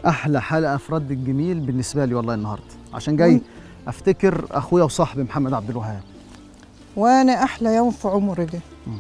احلى حلقه في رد الجميل بالنسبه لي والله النهارده عشان جاي افتكر اخويا وصاحبي محمد عبد الوهاب وانا احلى يوم في عمري ده مم.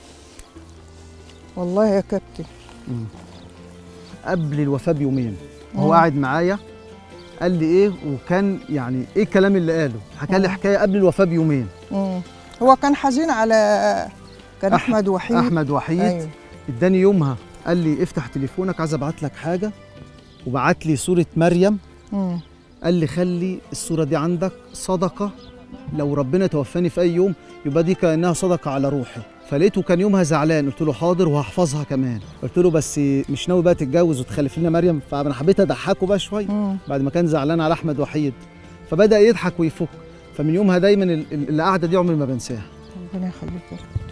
والله يا كابتن مم. قبل الوفاه بيومين وهو مم. قاعد معايا قال لي ايه وكان يعني ايه الكلام اللي قاله حكى لي مم. حكايه قبل الوفاه بيومين مم. هو كان حزين على كان أح- احمد وحيد احمد وحيد ايوه اداني يومها قال لي افتح تليفونك عايز ابعت لك حاجه وبعت لي صوره مريم مم. قال لي خلي الصوره دي عندك صدقه لو ربنا توفاني في اي يوم يبقى دي كانها صدقه على روحي فلقيته كان يومها زعلان قلت له حاضر وهحفظها كمان قلت له بس مش ناوي بقى تتجوز وتخلف لنا مريم فانا حبيت اضحكه بقى شويه مم. بعد ما كان زعلان على احمد وحيد فبدا يضحك ويفك فمن يومها دايما ال- ال- القعده دي عمري ما بنساها ربنا يخليك يا رب.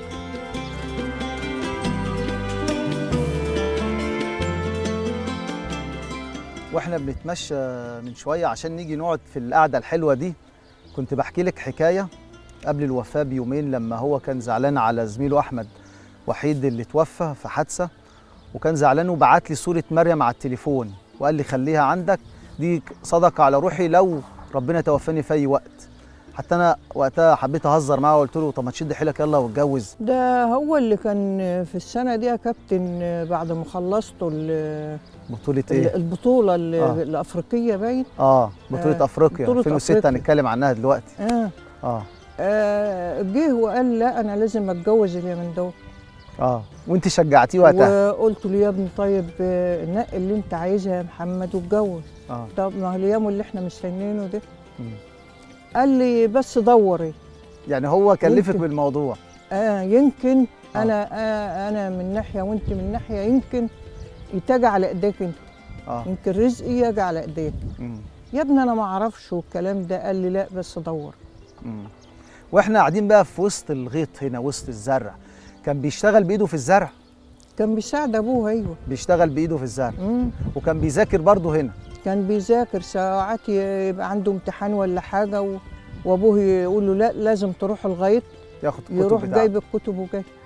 واحنا بنتمشى من شويه عشان نيجي نقعد في القعده الحلوه دي كنت بحكي لك حكايه قبل الوفاه بيومين لما هو كان زعلان على زميله احمد وحيد اللي توفى في حادثه وكان زعلان وبعت لي صوره مريم على التليفون وقال لي خليها عندك دي صدقه على روحي لو ربنا توفاني في اي وقت حتى انا وقتها حبيت اهزر معاه وقلت له طب ما تشد حيلك يلا واتجوز ده هو اللي كان في السنه دي يا كابتن بعد ما خلصته ال- بطوله ال- ايه البطوله ال- آه. الافريقيه باين اه بطوله آه، افريقيا بطولة 2006 أفريقيا. هنتكلم عنها دلوقتي اه اه آه، جه وقال لا انا لازم اتجوز اليمن دول اه وانت شجعتيه وقتها وقلت له يا ابني طيب آه، نقي اللي انت عايزها يا محمد واتجوز اه طب ما هو اليوم اللي احنا مستنيينه ده مم. قال لي بس دوري يعني هو كلفك يمكن. بالموضوع آه يمكن آه. انا آه انا من ناحيه وانت من ناحيه يمكن يتاجى على ايديك انت اه يمكن رزقي يجي على ايديك مم. يا ابني انا ما اعرفش والكلام ده قال لي لا بس دور مم. واحنا قاعدين بقى في وسط الغيط هنا وسط الزرع كان بيشتغل بايده في الزرع كان بيساعد ابوه ايوه بيشتغل بايده في الزرع مم. وكان بيذاكر برضه هنا كان بيذاكر ساعات يبقى عنده امتحان ولا حاجه و... وابوه يقول له لا لازم تروح الغيط ياخد الكتب يروح بتاعته جايب الكتب وجاي